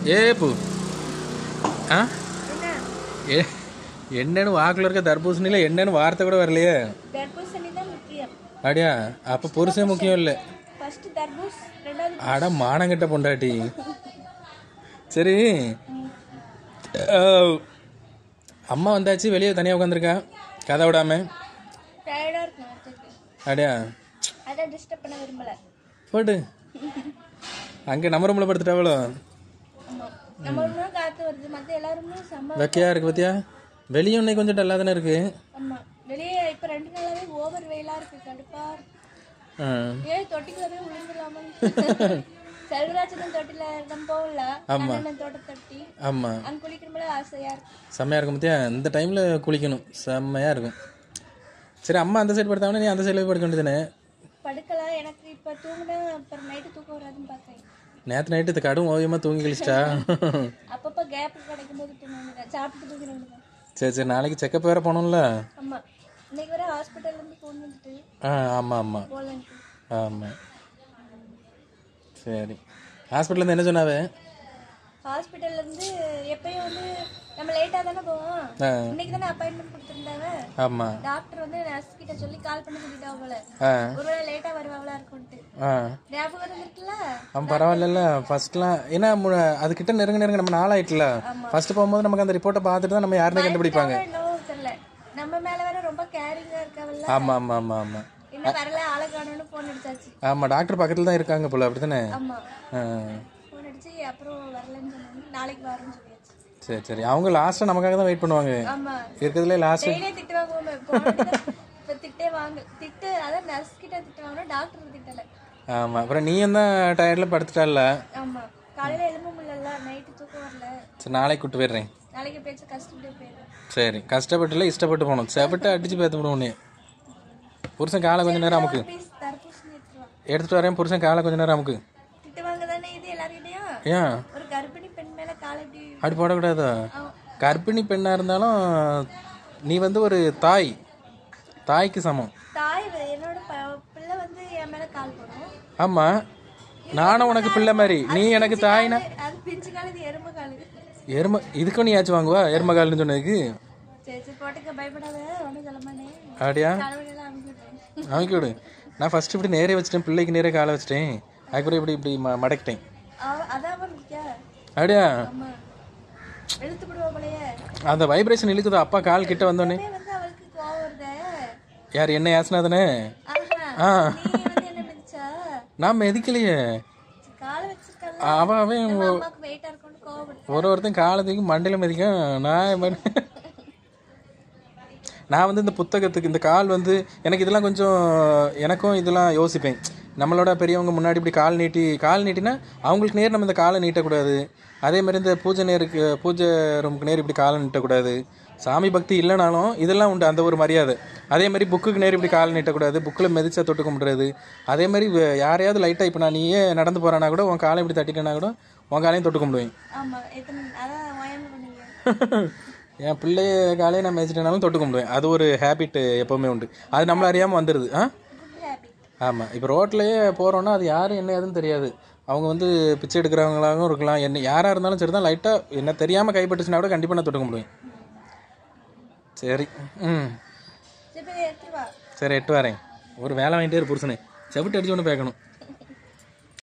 ஏ பூ ஆ என்ன ஏ என்னன்னு வாக்குல இருக்க தர்பூசணியில் என்னன்னு வார்த்தை கூட வரலையே தர்பூசணி தான் முக்கியம் அப்படியா அப்போ புருஷன் முக்கியம் இல்லை ஃபர்ஸ்ட் தர்பூஸ் ரெண்டாவது அட மானங்கிட்ட பொண்டாட்டி சரி அஹ், அம்மா வந்தாச்சு வெளியே தனியாக உட்காந்துருக்கா கதை விடாம டயர்டாக இருக்கும் அடுத்தது அப்படியா அதான் டிஸ்டர்ப் பண்ண விரும்பல போட்டு அங்கே நம்ம ரூமில் படுத்துட்டாவளோ ஆமாம் நம்ம ரூம்ல காற்று வருது மற்ற எல்லாருமே செம்ம வெக்கையா இருக்கு பார்த்தியா வெளியும் இன்னைக்கு கொஞ்சம் டல்லாக தானே இருக்கு ஆமாம் வெளியே இப்போ ரெண்டு நாளாவே ஓவர் வெயிலாக இருக்கு கடுப்பா இருக்கு. ஆ. ஏய் தொட்டிக்குள்ள போய் விழுந்துடலாமா செல்வராஜன் தொட்டில நம்ம போகல அண்ணன் தோட்ட தொட்டி ஆமாம் அங்க குளிக்கணும்போது ஆசையா இருக்கு செம்மையாக இருக்கும் பார்த்தியா இந்த டைமில் குளிக்கணும் செம்மையாக இருக்கும் சரி அம்மா அந்த சைடு படுத்தாங்கன்னா நீ அந்த சைடில் போய் படுக்க வேண்டியதானே படுக்கலாம் எனக்கு இப்ப தூங்கினா அப்புறம் நைட்டு தூக்கம் வராதுன்னு பார்த்தேன் நேற்று நைட்டு இது கடும் ஓவியமாக தூங்கி கழிச்சிட்டா அப்பப்போ கேப் கிடைக்கும் போது தூங்க சாப்பிட்டு தூங்கிட வேண்டியதான் சரி சரி நாளைக்கு செக்கப் வேறு போகணும்ல ஆமா இன்னைக்கு வர ஹாஸ்பிட்டல்ல இருந்து ஃபோன் வந்துட்டு ஆ ஆமாம் ஆமாம் போகலன்ட்டு ஆமாம் சரி ஹாஸ்பிட்டல்லேருந்து என்ன சொன்னாவே ஹாஸ்பிட்டல்ல இருந்து எப்பயும் வந்து நம்ம லேட்டா தானே போவோம் ஆ இன்னைக்கு தானே அப்பாயின்மெண்ட் கொடுத்துருந்தாங்க ஆமாம் டாக்டர் வந்து நர்ஸ் கிட்ட சொல்லி கால் பண்ணி சொல்லிட்டா போல ஆ ஒருவேளை லேட்டா வருவாங்களா இருக்கும்ட்டு ஆ ஞாபகம் இருந்துருக்குல்ல ஆ பரவாயில்லல்ல ஃபர்ஸ்ட்லாம் ஏன்னா மு- அதுக்கிட்ட நெருங்க நெருங்க நம்ம நாளாயிட்டுல ஃபர்ஸ்ட் போகும்போது நமக்கு அந்த ரிப்போர்ட்டை பார்த்துட்டு தான் நம்ம யாருன்னு கண்டுபிடிப்பாங்க என்னவோ தெரியல நம்ம மேல வேற ரொம்ப கேரிங்கா இருக்காவல்ல ஆமாம் ஆமாம் ஆமாம் ஆமாம் இன்னும் வரல ஆளை காணோம்னு ஃபோன் அடிச்சாச்சு ஆமாம் டாக்டர் பக்கத்தில் தான் இருக்காங்க போல அப்படி தானே ஆமா ஆ ஃபோன் அடிச்சு அப்புறம் வரலன்னு சொன்னாங்க நாளைக்கு வரேன்னு சொல்லியாச்சு சரி சரி அவங்க லாஸ்ட்டாக நமக்காக தான் வெயிட் பண்ணுவாங்க ஆமா இருக்கிறதுலே லாஸ்ட் டெய்லியே திட்டு வாங்குவோம் போன இப்ப திட்டே வாங்க திட்டு அதான் நர்ஸ் கிட்ட திட்டு வாங்கணும் டாக்டர் திட்டல ஆமாம் அப்புறம் நீயும் தான் டயர்டில் படுத்துட்டால ஆமா காலையில எழும்ப முடியல நைட்டு தூக்கம் வரல சரி நாளைக்கு கூட்டு போயிடுறேன் நாளைக்கு பேச்சு கஷ்டப்பட்டு போயிடுறேன் சரி கஷ்டப்பட்டுல இஷ்டப்பட்டு போகணும் செப்பட்டு அடிச்சு பேத்து விடுவோம் நீ புருஷன் காலை கொஞ்ச நேரம் அமுக்கு பீஸ் தர்பூசணி எடுத்துருவான் எடுத்துட்டு வரேன் புருஷன் காலை கொஞ்ச நேரம் அமுக்கு திட்டு வாங்க தானே இது எல்லார்கிட்டயும் ஏன் ஒரு கர்ப்பிணி பெண் மேல காலை எப்படி அப்படி போடக்கூடாதா ஆ. கர்ப்பிணி பெண்ணாக இருந்தாலும் நீ வந்து ஒரு தாய் தாய்க்கு சமம் தாய் வ- என்னோட ப- பிள்ளை வந்து என் மேல கால் போடும் ஆமாம் நானும் உனக்கு பிள்ளை மாதிரி நீ எனக்கு தாய்னா அது பிஞ்சு கால் இது எறும்பு காலு எரும இதுக்கும் நீ ஆச்சு வாங்குவா எருமகால்னு சொன்னதுக்கு சரி சரி போட்டுக்க பயப்படாத ஒன்றும் சொல்லமானே அப்படியா தலைவலியெல்லாம் அமுக்கிடுறேன் அமைக்க விடு நான் ஃபர்ஸ்ட் இப்படி நேரே வச்சிட்டேன் பிள்ளைக்கு நேரே காலை வச்சிட்டேன் அதுக்கப்புறம் இப்படி இப்படி ம மடக்கிட்டேன் அவ- அதான் அவன் நிற்கா அப்படியா ஆமா இழுத்து விடுவா போலயே அந்த வைப்ரேஷன் இழுக்குதா அப்பா கால் கிட்ட வந்தோடனே இப்பவே வந்து அவளுக்கு கோவம் வருதே யார் என்ன யாசனா தானே ஆஹா ஆ நீ வந்து என்ன மிதிச்சா நான் மெதிக்கலையே காலை வச்சிருக்கல அவன் அவன் அம்மாக்கு வெயிட்டா இருக்கும்னு கோவப்படு ஒரு ஒருத்தன் காலை தூக்கி மண்டையில் மிதிக்க நான் இப்ப- நான் வந்து இந்த புத்தகத்துக்கு இந்த கால் வந்து எனக்கு இதெல்லாம் கொஞ்சம் எனக்கும் இதெல்லாம் யோசிப்பேன் நம்மளோட பெரியவங்க முன்னாடி இப்படி கால் நீட்டி கால் நீட்டினா அவங்களுக்கு நேர் நம்ம இந்த காலை நீட்டக்கூடாது அதே மாதிரி இந்த பூஜை நேருக்கு பூஜை ரூமுக்கு நேர் இப்படி காலை நீட்டக்கூடாது சாமி பக்தி இல்லைனாலும் இதெல்லாம் உண்டு அந்த ஒரு மரியாதை அதே மாதிரி புக்குக்கு நேர் இப்படி கால் நீட்டக்கூடாது புக்கில் மிதிச்சா தொட்டு கும்பிட்றது அதே மாதிரி வே- யாரையாவது லைட்டாக இப்போ நான் நீயே நடந்து போகிறானா கூட உன் காலை இப்படி தட்டிட்டேனா கூட உன் காலையும் தொட்டு கும்பிடுவேன் ஆமா எத்தனை அதான் வயம் பண்ணீங்க என் பிள்ளைய காலையை நான் மேய்ச்சிட்டேனாலும் தொட்டு கும்பிடுவேன் அது ஒரு ஹேபிட் எப்போவுமே உண்டு அது நம்மள அறியாமல் வந்துடுது ஆ குட் ஹேபிட் ஆமாம் இப்போ ரோட்லேயே போகிறோன்னா அது யார் என்ன ஏதுன்னு தெரியாது அவங்க வந்து பிச்சை எடுக்கிறவங்களாகவும் இருக்கலாம் என்ன யாராக இருந்தாலும் சரி தான் லைட்டாக என்ன தெரியாமல் கைப்பட்டுச்சுன்னா கூட கண்டிப்பாக நான் தொட்டு கும்பிடுவேன் சரி ம் சரி போய் எடுத்து வா சரி எட்டு வரேன் ஒரு வேலை வாங்கிட்டே இரு புருஷனே செவிட்டு அடிச்சு ஒன்று பேக்கணும்